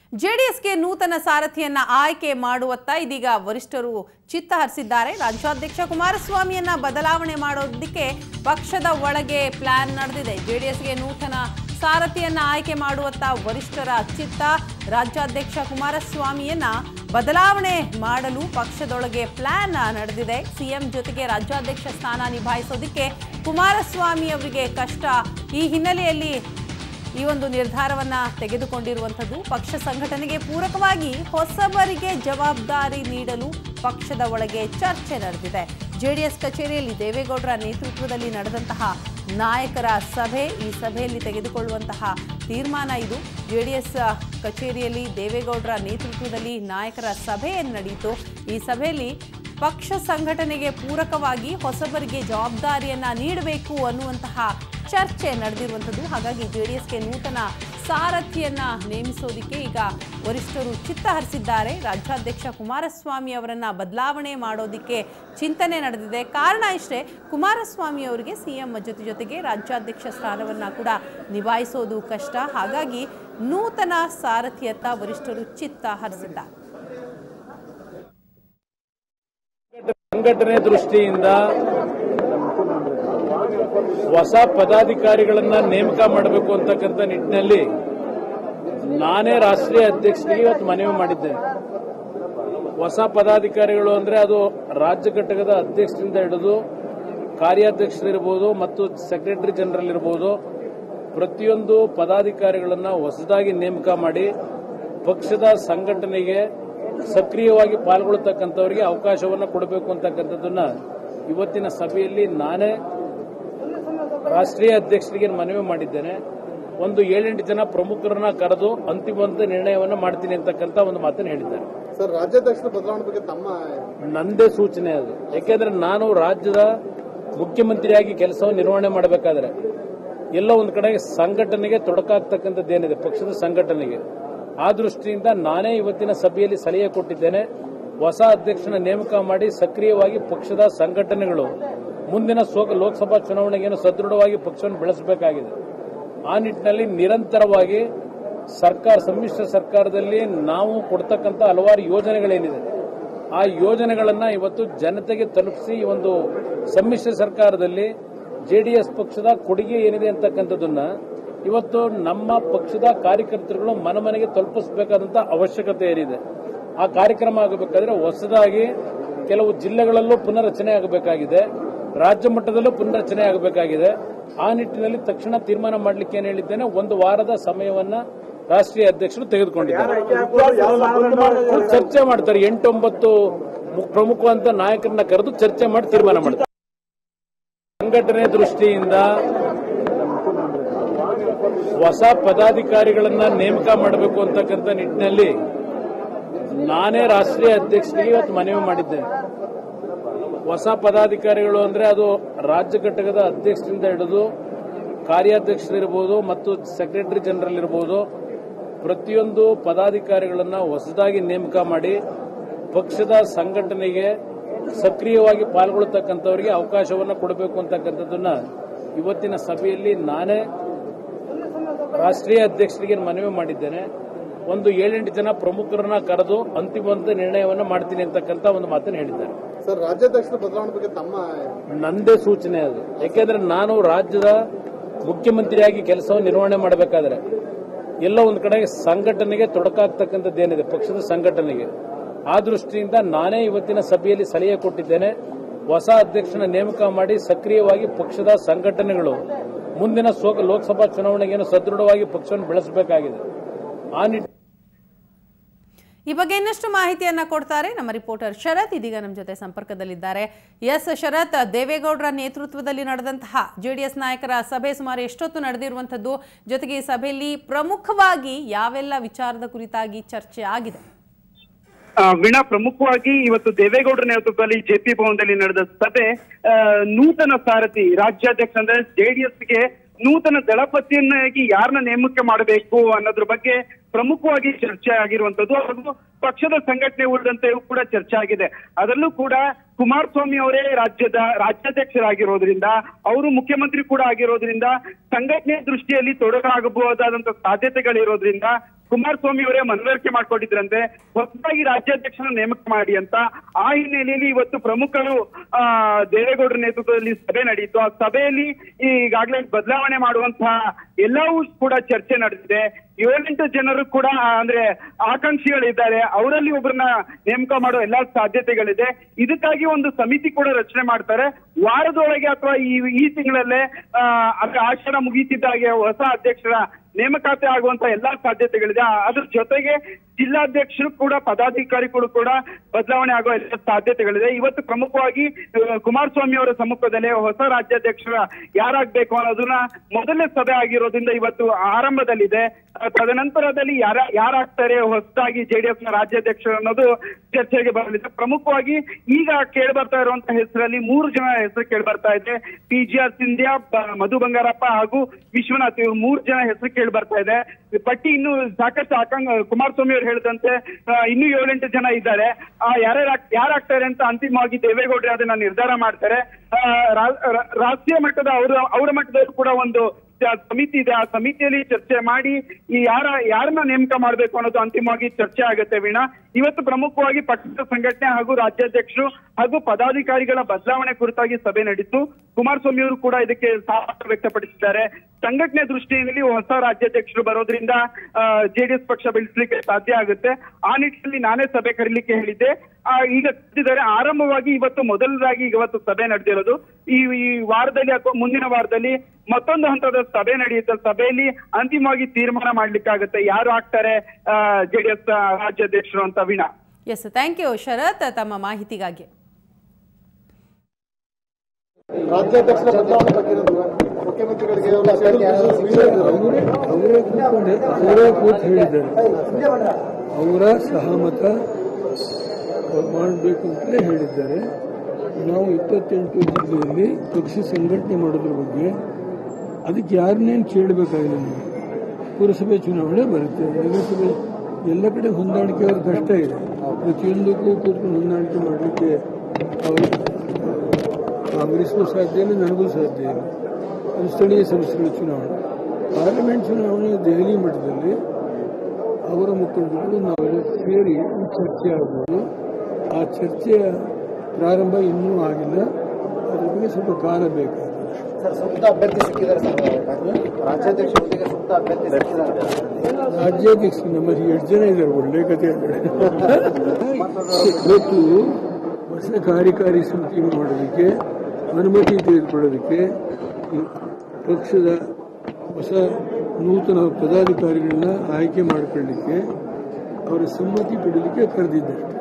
ಜೆಡಿಎಸ್ಗೆ ನೂತನ ಸಾರಥಿಯನ್ನ ಆಯ್ಕೆ ಮಾಡುವತ್ತ ಇದೀಗ ವರಿಷ್ಠರು ಚಿತ್ತ ಹರಿಸಿದ್ದಾರೆ ರಾಜ್ಯಾಧ್ಯಕ್ಷ ಕುಮಾರಸ್ವಾಮಿಯನ್ನ ಬದಲಾವಣೆ ಮಾಡೋದಕ್ಕೆ ಪಕ್ಷದ ಒಳಗೆ ಪ್ಲಾನ್ ನಡೆದಿದೆ ಜೆಡಿಎಸ್ಗೆ ನೂತನ ಸಾರಥಿಯನ್ನ ಆಯ್ಕೆ ಮಾಡುವತ್ತ ವರಿಷ್ಠರ ಚಿತ್ತ ರಾಜ್ಯಾಧ್ಯಕ್ಷ ಕುಮಾರಸ್ವಾಮಿಯನ್ನ ಬದಲಾವಣೆ ಮಾಡಲು ಪಕ್ಷದೊಳಗೆ ಪ್ಲಾನ್ ನಡೆದಿದೆ ಸಿಎಂ ಜೊತೆಗೆ ರಾಜ್ಯಾಧ್ಯಕ್ಷ ಸ್ಥಾನ ನಿಭಾಯಿಸೋದಕ್ಕೆ ಕುಮಾರಸ್ವಾಮಿ ಅವರಿಗೆ ಕಷ್ಟ ಈ ಹಿನ್ನೆಲೆಯಲ್ಲಿ ಈ ಒಂದು ನಿರ್ಧಾರವನ್ನ ತೆಗೆದುಕೊಂಡಿರುವಂಥದ್ದು ಪಕ್ಷ ಸಂಘಟನೆಗೆ ಪೂರಕವಾಗಿ ಹೊಸಬರಿಗೆ ಜವಾಬ್ದಾರಿ ನೀಡಲು ಪಕ್ಷದ ಒಳಗೆ ಚರ್ಚೆ ನಡೆದಿದೆ ಜೆಡಿಎಸ್ ಕಚೇರಿಯಲ್ಲಿ ದೇವೇಗೌಡರ ನೇತೃತ್ವದಲ್ಲಿ ನಡೆದಂತಹ ನಾಯಕರ ಸಭೆ ಈ ಸಭೆಯಲ್ಲಿ ತೆಗೆದುಕೊಳ್ಳುವಂತಹ ತೀರ್ಮಾನ ಇದು ಜೆಡಿಎಸ್ ಕಚೇರಿಯಲ್ಲಿ ದೇವೇಗೌಡರ ನೇತೃತ್ವದಲ್ಲಿ ನಾಯಕರ ಸಭೆ ನಡೆಯಿತು ಈ ಸಭೆಯಲ್ಲಿ ಪಕ್ಷ ಸಂಘಟನೆಗೆ ಪೂರಕವಾಗಿ ಹೊಸಬರಿಗೆ ಜವಾಬ್ದಾರಿಯನ್ನ ನೀಡಬೇಕು ಅನ್ನುವಂತಹ ಚರ್ಚೆ ನಡೆದಿರುವಂಥದ್ದು ಹಾಗಾಗಿ ಜೆಡಿಎಸ್ಗೆ ನೂತನ ಸಾರಥಿಯನ್ನ ನೇಮಿಸೋದಕ್ಕೆ ಈಗ ವರಿಷ್ಠರು ಚಿತ್ತ ಹರಿಸಿದ್ದಾರೆ ರಾಜ್ಯಾಧ್ಯಕ್ಷ ಕುಮಾರಸ್ವಾಮಿ ಅವರನ್ನ ಬದಲಾವಣೆ ಮಾಡೋದಕ್ಕೆ ಚಿಂತನೆ ನಡೆದಿದೆ ಕಾರಣ ಇಷ್ಟೇ ಕುಮಾರಸ್ವಾಮಿ ಅವರಿಗೆ ಸಿಎಂ ಜೊತೆ ಜೊತೆಗೆ ರಾಜ್ಯಾಧ್ಯಕ್ಷ ಸ್ಥಾನವನ್ನ ಕೂಡ ನಿಭಾಯಿಸೋದು ಕಷ್ಟ ಹಾಗಾಗಿ ನೂತನ ಸಾರಥಿಯತ್ತ ವರಿಷ್ಠರು ಚಿತ್ತ ಹರಿಸಿದ್ದಾರೆ ಸಂಘಟನೆ ದೃಷ್ಟಿಯಿಂದ ಹೊಸ ಪದಾಧಿಕಾರಿಗಳನ್ನ ನೇಮಕ ಮಾಡಬೇಕು ಅಂತಕ್ಕಂಥ ನಿಟ್ಟಿನಲ್ಲಿ ನಾನೇ ರಾಷ್ಟ್ರೀಯ ಅಧ್ಯಕ್ಷರಿಗೆ ಇವತ್ತು ಮನವಿ ಮಾಡಿದ್ದೇನೆ ಹೊಸ ಪದಾಧಿಕಾರಿಗಳು ಅಂದ್ರೆ ಅದು ರಾಜ್ಯ ಘಟಕದ ಅಧ್ಯಕ್ಷರಿಂದ ಹಿಡಿದು ಕಾರ್ಯಾಧ್ಯಕ್ಷರಿರ್ಬೋದು ಮತ್ತು ಸೆಕ್ರೆಟರಿ ಜನರಲ್ ಇರ್ಬೋದು ಪ್ರತಿಯೊಂದು ಪದಾಧಿಕಾರಿಗಳನ್ನ ಹೊಸದಾಗಿ ನೇಮಕ ಮಾಡಿ ಪಕ್ಷದ ಸಂಘಟನೆಗೆ ಸಕ್ರಿಯವಾಗಿ ಪಾಲ್ಗೊಳ್ಳತಕ್ಕಂಥವರಿಗೆ ಅವಕಾಶವನ್ನು ಕೊಡಬೇಕು ಅಂತಕ್ಕಂಥದ್ದನ್ನ ಇವತ್ತಿನ ಸಭೆಯಲ್ಲಿ ನಾನೇ ರಾಷ್ಟ್ರೀಯ ಅಧ್ಯಕ್ಷರಿಗೆ ಮನವಿ ಮಾಡಿದ್ದೇನೆ ಒಂದು ಏಳೆಂಟು ಜನ ಪ್ರಮುಖರನ್ನ ಕರೆದು ಅಂತಿಮವಾದ ನಿರ್ಣಯವನ್ನು ಮಾಡ್ತೀನಿ ಅಂತಕ್ಕಂಥ ಒಂದು ಮಾತನ್ನು ಹೇಳಿದ್ದಾರೆ ಸರ್ ರಾಜ್ಯಾಧ್ಯಕ್ಷರ ಬದಲಾವಣೆ ಬಗ್ಗೆ ತಮ್ಮ ನಂದೇ ಸೂಚನೆ ಅದು ಯಾಕೆಂದ್ರೆ ನಾನು ರಾಜ್ಯದ ಮುಖ್ಯಮಂತ್ರಿಯಾಗಿ ಕೆಲಸವನ್ನು ನಿರ್ವಹಣೆ ಮಾಡಬೇಕಾದ್ರೆ ಎಲ್ಲೋ ಒಂದು ಕಡೆ ಸಂಘಟನೆಗೆ ತೊಡಕಾಗ್ತಕ್ಕಂಥದ್ದು ಏನಿದೆ ಪಕ್ಷದ ಸಂಘಟನೆಗೆ ಆ ದೃಷ್ಟಿಯಿಂದ ನಾನೇ ಇವತ್ತಿನ ಸಭೆಯಲ್ಲಿ ಸಲಹೆ ಕೊಟ್ಟಿದ್ದೇನೆ ಹೊಸ ಅಧ್ಯಕ್ಷನ ನೇಮಕ ಮಾಡಿ ಸಕ್ರಿಯವಾಗಿ ಪಕ್ಷದ ಸಂಘಟನೆಗಳು ಮುಂದಿನ ಸೋಗ ಲೋಕಸಭಾ ಚುನಾವಣೆಗೇನು ಸದೃಢವಾಗಿ ಪಕ್ಷವನ್ನು ಬೆಳೆಸಬೇಕಾಗಿದೆ ಆ ನಿಟ್ಟಿನಲ್ಲಿ ನಿರಂತರವಾಗಿ ಸರ್ಕಾರ ಸಮ್ಮಿಶ್ರ ಸರ್ಕಾರದಲ್ಲಿ ನಾವು ಕೊಡ್ತಕ್ಕಂಥ ಹಲವಾರು ಯೋಜನೆಗಳೇನಿದೆ ಆ ಯೋಜನೆಗಳನ್ನ ಇವತ್ತು ಜನತೆಗೆ ತಲುಪಿಸಿ ಈ ಒಂದು ಸಮ್ಮಿಶ್ರ ಸರ್ಕಾರದಲ್ಲಿ ಜೆಡಿಎಸ್ ಪಕ್ಷದ ಕೊಡುಗೆ ಏನಿದೆ ಅಂತಕ್ಕಂಥದ್ದನ್ನ ಇವತ್ತು ನಮ್ಮ ಪಕ್ಷದ ಕಾರ್ಯಕರ್ತರುಗಳು ಮನೆ ಮನೆಗೆ ತಲುಪಿಸಬೇಕಾದಂತ ಅವಶ್ಯಕತೆ ಏನಿದೆ ಆ ಕಾರ್ಯಕ್ರಮ ಆಗಬೇಕಾದ್ರೆ ಹೊಸದಾಗಿ ಕೆಲವು ಜಿಲ್ಲೆಗಳಲ್ಲೂ ಪುನರ್ರಚನೆ ಆಗಬೇಕಾಗಿದೆ ರಾಜ್ಯ ಮಟ್ಟದಲ್ಲೂ ಪುನರ್ರಚನೆ ಆಗಬೇಕಾಗಿದೆ ಆ ನಿಟ್ಟಿನಲ್ಲಿ ತಕ್ಷಣ ತೀರ್ಮಾನ ಮಾಡಲಿಕ್ಕೆ ಏನ್ ಹೇಳಿದ್ದೇನೆ ಒಂದು ವಾರದ ಸಮಯವನ್ನ ರಾಷ್ಟ್ರೀಯ ಅಧ್ಯಕ್ಷರು ತೆಗೆದುಕೊಂಡಿದ್ದಾರೆ ಚರ್ಚೆ ಮಾಡ್ತಾರೆ ಎಂಟೊಂಬತ್ತು ಮು- ಪ್ರಮುಖವಂತ ನಾಯಕರನ್ನ ಕರೆದು ಚರ್ಚೆ ಮಾಡಿ ತೀರ್ಮಾನ ಮಾಡ್ತಾರೆ ಸಂಘಟನೆ ದೃಷ್ಟಿಯಿಂದ ಹೊಸ ಪದಾಧಿಕಾರಿಗಳನ್ನ ನೇಮಕ ಮಾಡಬೇಕು ಅಂತಕ್ಕಂಥ ನಿಟ್ಟಿನಲ್ಲಿ ನಾನೇ ರಾಷ್ಟ್ರೀಯ ಅಧ್ಯಕ್ಷರಿಗೆ ಇವತ್ತು ಮನವಿ ಮಾಡಿದ್ದೇನೆ ಹೊಸ ಪದಾಧಿಕಾರಿಗಳು ಅಂದ್ರೆ ಅದು ರಾಜ್ಯ ಘಟಕದ ಅಧ್ಯಕ್ಷರಿಂದ ಹಿಡಿದು ಕಾರ್ಯಾಧ್ಯಕ್ಷರಿರ್ಬೋದು ಮತ್ತು ಸೆಕ್ರೆಟರಿ ಜನರಲ್ ಇರ್ಬೋದು ಪ್ರತಿಯೊಂದು ಪದಾಧಿಕಾರಿಗಳನ್ನ ಹೊಸದಾಗಿ ನೇಮಕ ಮಾಡಿ ಪಕ್ಷದ ಸಂಘಟನೆಗೆ ಸಕ್ರಿಯವಾಗಿ ಪಾಲ್ಗೊಳ್ಳತಕ್ಕಂಥವರಿಗೆ ಅವಕಾಶವನ್ನು ಕೊಡಬೇಕು ಅಂತಕ್ಕಂಥದ್ದನ್ನ ಇವತ್ತಿನ ಸಭೆಯಲ್ಲಿ ನಾನೇ ರಾಷ್ಟ್ರೀಯ ಅಧ್ಯಕ್ಷರಿಗೆ ಮನವಿ ಮಾಡಿದ್ದೇನೆ ಒಂದು ಏಳೆಂಟು ಜನ ಪ್ರಮುಖರನ್ನ ಕರೆದು ಅಂತಿಮವಾದ ನಿರ್ಣಯವನ್ನು ಮಾಡ್ತೀನಿ ಅಂತಕ್ಕಂಥ ಒಂದು ಮಾತನ್ನು ಹೇಳಿದ್ದಾರೆ ಸರ್ ರಾಜ್ಯಾಧ್ಯಕ್ಷರ ಬದಲಾವಣೆ ಬಗ್ಗೆ ತಮ್ಮ ನಂದೇ ಸೂಚನೆ ಅದು ಯಾಕೆಂದ್ರೆ ನಾನು ರಾಜ್ಯದ ಮುಖ್ಯಮಂತ್ರಿಯಾಗಿ ಕೆಲಸವನ್ನು ನಿರ್ವಹಣೆ ಮಾಡಬೇಕಾದ್ರೆ ಎಲ್ಲೋ ಒಂದು ಕಡೆ ಸಂಘಟನೆಗೆ ತೊಡಕಾಗ್ತಕ್ಕಂಥದ್ದು ಏನಿದೆ ಪಕ್ಷದ ಸಂಘಟನೆಗೆ ಆ ದೃಷ್ಟಿಯಿಂದ ನಾನೇ ಇವತ್ತಿನ ಸಭೆಯಲ್ಲಿ ಸಲಹೆ ಕೊಟ್ಟಿದ್ದೇನೆ ಹೊಸ ಅಧ್ಯಕ್ಷನ ನೇಮಕ ಮಾಡಿ ಸಕ್ರಿಯವಾಗಿ ಪಕ್ಷದ ಸಂಘಟನೆಗಳು ಮುಂದಿನ ಸೋಗ ಲೋಕಸಭಾ ಚುನಾವಣೆಗೇನು ಸದೃಢವಾಗಿ ಪಕ್ಷವನ್ನು ಬೆಳೆಸಬೇಕಾಗಿದೆ ಆ ನಿಟ್ಟಿನಲ್ಲಿ ಈ ಬಗ್ಗೆ ಇನ್ನಷ್ಟು ಮಾಹಿತಿಯನ್ನ ಕೊಡ್ತಾರೆ ನಮ್ಮ ರಿಪೋರ್ಟರ್ ಶರತ್ ಇದೀಗ ನಮ್ಮ ಜೊತೆ ಸಂಪರ್ಕದಲ್ಲಿದ್ದಾರೆ ಎಸ್ ಶರತ್ ದೇವೇಗೌಡರ ನೇತೃತ್ವದಲ್ಲಿ ನಡೆದಂತಹ ಜೆಡಿಎಸ್ ನಾಯಕರ ಸಭೆ ಸುಮಾರು ಎಷ್ಟೊತ್ತು ನಡೆದಿರುವಂಥದ್ದು ಜೊತೆಗೆ ಈ ಸಭೆಯಲ್ಲಿ ಪ್ರಮುಖವಾಗಿ ಯಾವೆಲ್ಲ ವಿಚಾರದ ಕುರಿತಾಗಿ ಚರ್ಚೆ ಆಗಿದೆ ಆ, ವೀಣಾ ಪ್ರಮುಖವಾಗಿ ಇವತ್ತು ದೇವೇಗೌಡರ ನೇತೃತ್ವದಲ್ಲಿ ಜೆಪಿ ಭವನದಲ್ಲಿ ನಡೆದ ಸಭೆ ಆ, ನೂತನ ಸಾರಥಿ ರಾಜ್ಯಾಧ್ಯಕ್ಷ ಅಂದ್ರೆ ಜೆಡಿಎಸ್ಗೆ ನೂತನ ದಳಪತಿಯನ್ನಾಗಿ ಯಾರನ್ನ ನೇಮಕ ಮಾಡಬೇಕು ಅನ್ನೋದ್ರ ಬಗ್ಗೆ ಪ್ರಮುಖವಾಗಿ ಚರ್ಚೆ ಆಗಿರುವಂತದ್ದು ಹಾಗೂ ಪಕ್ಷದ ಸಂಘಟನೆ ಉಳಿದಂತೆಯೂ ಕೂಡ ಚರ್ಚೆ ಆಗಿದೆ ಅದರಲ್ಲೂ ಕೂಡ ಕುಮಾರಸ್ವಾಮಿ ಅವರೇ ರಾಜ್ಯದ ರಾಜ್ಯಾಧ್ಯಕ್ಷರಾಗಿರೋದ್ರಿಂದ ಅವರು ಮುಖ್ಯಮಂತ್ರಿ ಕೂಡ ಆಗಿರೋದ್ರಿಂದ ಸಂಘಟನೆ ದೃಷ್ಟಿಯಲ್ಲಿ ತೊಡಕಾಗಬಹುದಾದಂತ ಸಾಧ್ಯತೆಗಳಿರೋದ್ರಿಂದ ಕುಮಾರಸ್ವಾಮಿ ಅವರೇ ಮನವರಿಕೆ ಮಾಡ್ಕೊಂಡಿದ್ರಂತೆ ಹೊಸದಾಗಿ ರಾಜ್ಯಾಧ್ಯಕ್ಷನ ನೇಮಕ ಮಾಡಿ ಅಂತ ಆ ಹಿನ್ನೆಲೆಯಲ್ಲಿ ಇವತ್ತು ಪ್ರಮುಖರು ಆ ದೇವೇಗೌಡರ ನೇತೃತ್ವದಲ್ಲಿ ಸಭೆ ನಡೆಯಿತು ಆ ಸಭೆಯಲ್ಲಿ ಈಗಾಗಲೇ ಬದಲಾವಣೆ ಮಾಡುವಂತಹ ಎಲ್ಲವೂ ಕೂಡ ಚರ್ಚೆ ನಡೆದಿದೆ ಏಳೆಂಟು ಜನರು ಕೂಡ ಆ, ಅಂದ್ರೆ ಆಕಾಂಕ್ಷಿಗಳಿದ್ದಾರೆ ಅವರಲ್ಲಿ ಒಬ್ಬರನ್ನ ನೇಮಕ ಮಾಡೋ ಎಲ್ಲಾ ಸಾಧ್ಯತೆಗಳಿದೆ ಇದಕ್ಕಾಗಿ ಒಂದು ಸಮಿತಿ ಕೂಡ ರಚನೆ ಮಾಡ್ತಾರೆ ವಾರದೊಳಗೆ ಅಥವಾ ಈ ಈ ತಿಂಗಳಲ್ಲೇ ಆ, ಅಂದ್ರೆ ಆಷಾಢ ಮುಗೀತಿದ್ದಾಗೆ ಹೊಸ ಅಧ್ಯಕ್ಷರ ನೇಮಕಾತಿ ಆಗುವಂತ ಎಲ್ಲಾ ಸಾಧ್ಯತೆಗಳಿದೆ ಆ- ಅದ್ರ ಜೊತೆಗೆ ಜಿಲ್ಲಾಧ್ಯಕ್ಷರು ಕೂಡ ಪದಾಧಿಕಾರಿಗಳು ಕೂಡ ಬದಲಾವಣೆ ಆಗೋ ಎಲ್ಲ ಸಾಧ್ಯತೆಗಳಿದೆ ಇವತ್ತು ಪ್ರಮುಖವಾಗಿ ಆ, ಕುಮಾರಸ್ವಾಮಿ ಅವರ ಸಮ್ಮುಖದಲ್ಲಿ ಹೊಸ ರಾಜ್ಯಾಧ್ಯಕ್ಷರ ಯಾರಾಗ್ಬೇಕು ಅನ್ನೋದನ್ನ ಮೊದಲನೇ ಸಭೆ ಆಗಿರೋದ್ರಿಂದ ಇವತ್ತು ಆರಂಭದಲ್ಲಿದೆ ಆ, ತದನಂತರದಲ್ಲಿ ಯಾರ ಯಾರಾಗ್ತಾರೆ ಹೊಸದಾಗಿ ಜೆಡಿಎಸ್ ನ ರಾಜ್ಯಾಧ್ಯಕ್ಷರು ಅನ್ನೋದು ಚರ್ಚೆಗೆ ಬರಲಿದೆ ಪ್ರಮುಖವಾಗಿ ಈಗ ಕೇಳಿ ಬರ್ತಾ ಇರುವಂತಹ ಹೆಸರಲ್ಲಿ ಮೂರು ಜನ ಹೆಸರು ಕೇಳಿ ಬರ್ತಾ ಇದೆ ಪಿ ಜಿ ಆರ್ ಸಿಂಧ್ಯಾ ಬ- ಮಧು ಬಂಗಾರಪ್ಪ ಹಾಗೂ ವಿಶ್ವನಾಥ್ ಇವ್ರು ಮೂರು ಜನ ಹೆಸರು ಕೇಳಿ ಬರ್ತಾ ಇದೆ ಈ ಪಟ್ಟಿ ಇನ್ನು ಸಾಕಷ್ಟು ಆಕಾಂಕ್ಷ ಕುಮಾರಸ್ವಾಮಿ ಅವರು ಹೇಳಿದಂತೆ ಆ, ಇನ್ನೂ ಏಳೆಂಟು ಜನ ಇದ್ದಾರೆ ಆ ಯಾರ್ಯಾರು ಯಾರಾಗ್ತಾರೆ ಅಂತ ಅಂತಿಮವಾಗಿ ದೇವೇಗೌಡರು ಅದನ್ನ ನಿರ್ಧಾರ ಮಾಡ್ತಾರೆ ಆ, ರಾ- ರಾ- ರಾಷ್ಟ್ರೀಯ ಮಟ್ಟದ ಅವರ ಅವರ ಮಟ್ಟದಲ್ಲೂ ಕೂಡ ಒಂದು ಸ- ಸಮಿತಿ ಇದೆ ಆ ಸಮಿತಿಯಲ್ಲಿ ಚರ್ಚೆ ಮಾಡಿ ಈ ಯಾರ ಯಾರನ್ನ ನೇಮಕ ಮಾಡಬೇಕು ಅನ್ನೋದು ಅಂತಿಮವಾಗಿ ಚರ್ಚೆ ಆಗುತ್ತೆ ವೀಣಾ ಇವತ್ತು ಪ್ರಮುಖವಾಗಿ ಪಕ್ಷದ ಸಂಘಟನೆ ಹಾಗೂ ರಾಜ್ಯಾಧ್ಯಕ್ಷರು ಹಾಗೂ ಪದಾಧಿಕಾರಿಗಳ ಬದಲಾವಣೆ ಕುರಿತಾಗಿ ಸಭೆ ನಡೆಯಿತು ಕುಮಾರಸ್ವಾಮಿ ಅವರು ಕೂಡ ಇದಕ್ಕೆ ಸಹಮತ ವ್ಯಕ್ತಪಡಿಸಿದ್ದಾರೆ ಸಂಘಟನೆ ದೃಷ್ಟಿಯಲ್ಲಿ ಹೊಸ ರಾಜ್ಯಾಧ್ಯಕ್ಷರು ಬರೋದ್ರಿಂದ ಜೆಡಿಎಸ್ ಪಕ್ಷ ಬೆಳೆಸಲಿಕ್ಕೆ ಸಾಧ್ಯ ಆಗುತ್ತೆ ಆ ನಿಟ್ಟಿನಲ್ಲಿ ನಾನೇ ಸಭೆ ಕರೀಲಿಕ್ಕೆ ಹೇಳಿದ್ದೆ ಆ, ಈಗ ಕರೆದಿದ್ದಾರೆ ಆರಂಭವಾಗಿ ಇವತ್ತು ಮೊದಲದಾಗಿ ಇವತ್ತು ಸಭೆ ನಡೆದಿರೋದು ಈ ಈ ವಾರದಲ್ಲಿ ಅಥವಾ ಮುಂದಿನ ವಾರದಲ್ಲಿ ಮತ್ತೊಂದು ಹಂತದ ಸಭೆ ನಡೆಯುತ್ತೆ ಸಭೆಯಲ್ಲಿ ಅಂತಿಮವಾಗಿ ತೀರ್ಮಾನ ಮಾಡ್ಲಿಕ್ಕಾಗುತ್ತೆ ಯಾರು ಆಗ್ತಾರೆ ಜೆಡಿಎಸ್ ರಾಜ್ಯಾಧ್ಯಕ್ಷರು ಅಂತ Veena S thank you Sharath ತಮ್ಮ ಮಾಹಿತಿಗಾಗಿ ರಾಜ್ಯಾಧ್ಯಕ್ಷರ ಬದಲಾವಣೆ ಬಗ್ಗೆ ಏನಾದ್ರು ಮುಖ್ಯಮಂತ್ರಿಗಳಿಗೆ ಅವ್ರ ಸೆಂಟ್ರಲ್ ಅವರೇ ಅವರೇ ಕೂತ್ಕೊಂಡೆ ಅವರೇ ಕೂತು ಹೇಳಿದ್ದಾರೆ ಅವರ ಸಹಮತ ಮಾಡಬೇಕು ಅಂತಲೇ ಹೇಳಿದ್ದಾರೆ ನಾವು ಇಪ್ಪತ್ತೆಂಟು ಜಿಲ್ಲೆಯಲ್ಲಿ ಪಕ್ಷ ಸಂಘಟನೆ ಮಾಡೋದ್ರ ಬಗ್ಗೆ ಅದಕ್ಕೆ ಯಾರನ್ನೇನು ಕೇಳಬೇಕಾಗಿಲ್ಲ ನಮಗೆ ಪುರಸಭೆ ಚುನಾವಣೆ ಬರುತ್ತೆ ನಗರಸಭೆ ಎಲ್ಲ ಕಡೆ ಹೊಂದಾಣಿಕೆ ಅವ್ರ ಕಷ್ಟ ಇದೆ ಪ್ರತಿಯೊಂದಕ್ಕೂ ಕೂತ್ಕೊಂಡು ಹೊಂದಾಣಿಕೆ ಮಾಡಲಿಕ್ಕೆ ಅವರು ಕಾಂಗ್ರೆಸ್ಗೂ ಸಾಧ್ಯ ಇಲ್ಲ ನನಗೂ ಸಾಧ್ಯ ಇಲ್ಲ ಅದು ಸ್ಥಳೀಯ ಸಂಸ್ಥೆಗಳ ಚುನಾವಣೆ ಪಾರ್ಲಿಮೆಂಟ್ ಚುನಾವಣೆ ದೆಹಲಿ ಮಟ್ಟದಲ್ಲಿ ಅವರ ಮುಖಂಡರುಗಳು ನಾವೆಲ್ಲ ಸೇರಿ ಚರ್ಚೆ ಆಗ್ಬೋದು ಆ ಚರ್ಚೆಯ ಪ್ರಾರಂಭ ಇನ್ನೂ ಆಗಿಲ್ಲ ಅದ್ರ ಬಗ್ಗೆ ಸ್ವಲ್ಪ ಕಾಲ ಬೇಕಾಗುತ್ತೆ ಸರ್ ಸೂಕ್ತ ಅಭ್ಯರ್ಥಿ ಸಿಕ್ಕಿದ್ದಾರೆ ಸರ್ ರಾಜ್ಯಾಧ್ಯಕ್ಷ ಹುದ್ದೆಗೆ ಸೂಕ್ತ ಅಭ್ಯರ್ಥಿ ಸಿಕ್ಕಿದ್ದಾರೆ ರಾಜ್ಯಾಧ್ಯಕ್ಷ ನಮ್ಮಲ್ಲಿ ಎಷ್ಟು ಜನ ಇದ್ದಾರೆ ಒಳ್ಳೆ ಕಥೆ ಇವತ್ತು ಹೊಸ ಕಾರ್ಯಕಾರಿ ಸಮಿತಿ ಮಾಡೋದಕ್ಕೆ ಅನುಮತಿ ತೆಗೆದುಕೊಳ್ಳೋದಕ್ಕೆ ಈ ಪಕ್ಷದ ಹೊಸ ನೂತನ ಪದಾಧಿಕಾರಿಗಳನ್ನ ಆಯ್ಕೆ ಮಾಡಿಕೊಳ್ಳಿಕ್ಕೆ ಅವರ ಸಮ್ಮತಿ ಪಡೀಲಿಕ್ಕೆ ಕರೆದಿದ್ದಾರೆ